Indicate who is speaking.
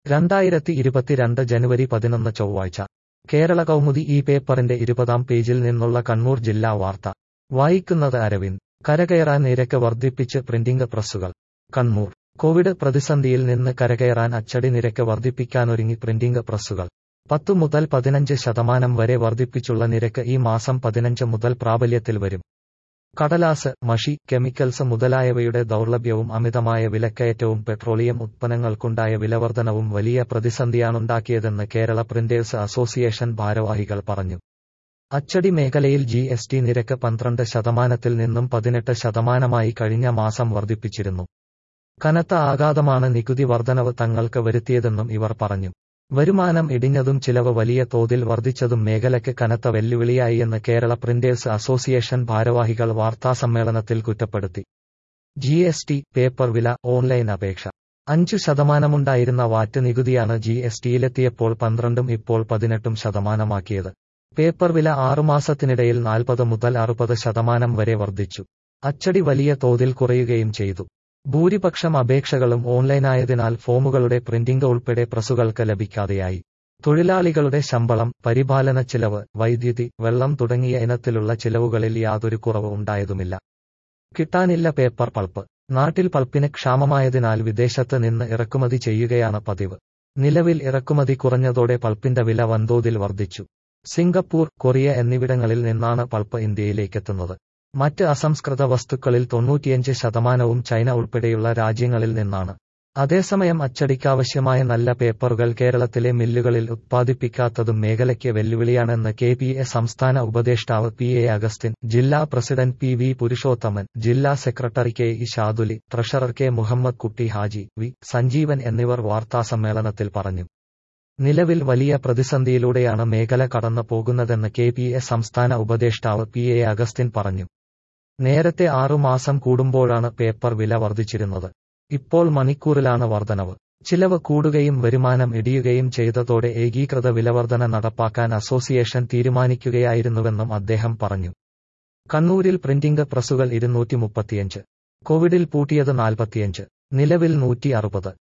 Speaker 1: രണ്ടായിരത്തി ഇരുപത്തിരണ്ട് ജനുവരി പതിനൊന്ന് ചൊവ്വാഴ്ച കേരള കൗമുദി ഈ പേപ്പറിന്റെ ഇരുപതാം പേജിൽ നിന്നുള്ള കണ്ണൂർ ജില്ലാ വാർത്ത വായിക്കുന്നത് അരവിന്ദ് കരകയറാൻ നിരക്ക് വർദ്ധിപ്പിച്ച് പ്രിന്റിംഗ് പ്രസ്സുകൾ കണ്ണൂർ കോവിഡ് പ്രതിസന്ധിയിൽ നിന്ന് കരകയറാൻ അച്ചടി നിരക്ക് വർദ്ധിപ്പിക്കാനൊരുങ്ങി പ്രിന്റിംഗ് പ്രസ്സുകൾ പത്തു മുതൽ പതിനഞ്ച് ശതമാനം വരെ വർദ്ധിപ്പിച്ചുള്ള നിരക്ക് ഈ മാസം പതിനഞ്ച് മുതൽ പ്രാബല്യത്തിൽ വരും കടലാസ് മഷി കെമിക്കൽസ് മുതലായവയുടെ ദൗർലഭ്യവും അമിതമായ വിലക്കയറ്റവും പെട്രോളിയം ഉത്പന്നങ്ങൾക്കുണ്ടായ വിലവർധനവും വലിയ പ്രതിസന്ധിയാണുണ്ടാക്കിയതെന്ന് കേരള പ്രിന്റേഴ്സ് അസോസിയേഷൻ ഭാരവാഹികൾ പറഞ്ഞു അച്ചടി മേഖലയിൽ ജി എസ് ടി നിരക്ക് പന്ത്രണ്ട് ശതമാനത്തിൽ നിന്നും പതിനെട്ട് ശതമാനമായി കഴിഞ്ഞ മാസം വർദ്ധിപ്പിച്ചിരുന്നു കനത്ത ആഘാതമാണ് നികുതി വർധനവ് തങ്ങൾക്ക് വരുത്തിയതെന്നും ഇവർ പറഞ്ഞു വരുമാനം ഇടിഞ്ഞതും ചിലവ് വലിയ തോതിൽ വർദ്ധിച്ചതും മേഖലയ്ക്ക് കനത്ത വെല്ലുവിളിയായി എന്ന് കേരള പ്രിന്റേഴ്സ് അസോസിയേഷൻ ഭാരവാഹികൾ വാർത്താസമ്മേളനത്തിൽ കുറ്റപ്പെടുത്തി ജി എസ് ടി പേപ്പർ വില ഓൺലൈൻ അപേക്ഷ അഞ്ചു ശതമാനമുണ്ടായിരുന്ന വാറ്റ് നികുതിയാണ് ജി എസ് ടിയിലെത്തിയപ്പോൾ പന്ത്രണ്ടും ഇപ്പോൾ പതിനെട്ടും ശതമാനമാക്കിയത് പേപ്പർ വില ആറുമാസത്തിനിടയിൽ നാൽപ്പത് മുതൽ അറുപത് ശതമാനം വരെ വർദ്ധിച്ചു അച്ചടി വലിയ തോതിൽ കുറയുകയും ചെയ്തു ഭൂരിപക്ഷം അപേക്ഷകളും ഓൺലൈനായതിനാൽ ഫോമുകളുടെ പ്രിന്റിംഗ് ഉൾപ്പെടെ പ്രസുകൾക്ക് ലഭിക്കാതെയായി തൊഴിലാളികളുടെ ശമ്പളം പരിപാലന ചിലവ് വൈദ്യുതി വെള്ളം തുടങ്ങിയ ഇനത്തിലുള്ള ചിലവുകളിൽ യാതൊരു കുറവ് ഉണ്ടായതുമില്ല കിട്ടാനില്ല പേപ്പർ പൾപ്പ് നാട്ടിൽ പൾപ്പിന് ക്ഷാമമായതിനാൽ വിദേശത്ത് നിന്ന് ഇറക്കുമതി ചെയ്യുകയാണ് പതിവ് നിലവിൽ ഇറക്കുമതി കുറഞ്ഞതോടെ പൾപ്പിന്റെ വില വൻതോതിൽ വർദ്ധിച്ചു സിംഗപ്പൂർ കൊറിയ എന്നിവിടങ്ങളിൽ നിന്നാണ് പൾപ്പ് ഇന്ത്യയിലേക്കെത്തുന്നത് മറ്റ് അസംസ്കൃത വസ്തുക്കളിൽ തൊണ്ണൂറ്റിയഞ്ച് ശതമാനവും ചൈന ഉൾപ്പെടെയുള്ള രാജ്യങ്ങളിൽ നിന്നാണ് അതേസമയം അച്ചടിക്കാവശ്യമായ നല്ല പേപ്പറുകൾ കേരളത്തിലെ മില്ലുകളിൽ ഉത്പാദിപ്പിക്കാത്തതും മേഖലയ്ക്ക് വെല്ലുവിളിയാണെന്ന് കെ പി എ സംസ്ഥാന ഉപദേഷ്ടാവ് പി എ അഗസ്റ്റിൻ ജില്ലാ പ്രസിഡന്റ് പി വി പുരുഷോത്തമൻ ജില്ലാ secretary K E Shaduli treasurer K Muhammad Kutty Haji V Sanjeevan എന്നിവർ വാർത്താസമ്മേളനത്തിൽ പറഞ്ഞു നിലവിൽ വലിയ പ്രതിസന്ധിയിലൂടെയാണ് മേഖല കടന്നു പോകുന്നതെന്ന് കെ പി എ സംസ്ഥാന ഉപദേഷ്ടാവ് പി എ അഗസ്റ്റിൻ പറഞ്ഞു നേരത്തെ ആറുമാസം കൂടുമ്പോഴാണ് പേപ്പർ വില വർദ്ധിച്ചിരുന്നത് ഇപ്പോൾ മണിക്കൂറിലാണ് വർധനവ് ചിലവ് കൂടുകയും വരുമാനം ഇടിയുകയും ചെയ്തതോടെ ഏകീകൃത വിലവർധന നടപ്പാക്കാൻ അസോസിയേഷൻ തീരുമാനിക്കുകയായിരുന്നുവെന്നും അദ്ദേഹം പറഞ്ഞു കണ്ണൂരിൽ പ്രിന്റിംഗ് പ്രസുകൾ ഇരുന്നൂറ്റി മുപ്പത്തിയഞ്ച് കോവിഡിൽ പൂട്ടിയത് നാൽപ്പത്തിയഞ്ച് നിലവിൽ നൂറ്റി അറുപത്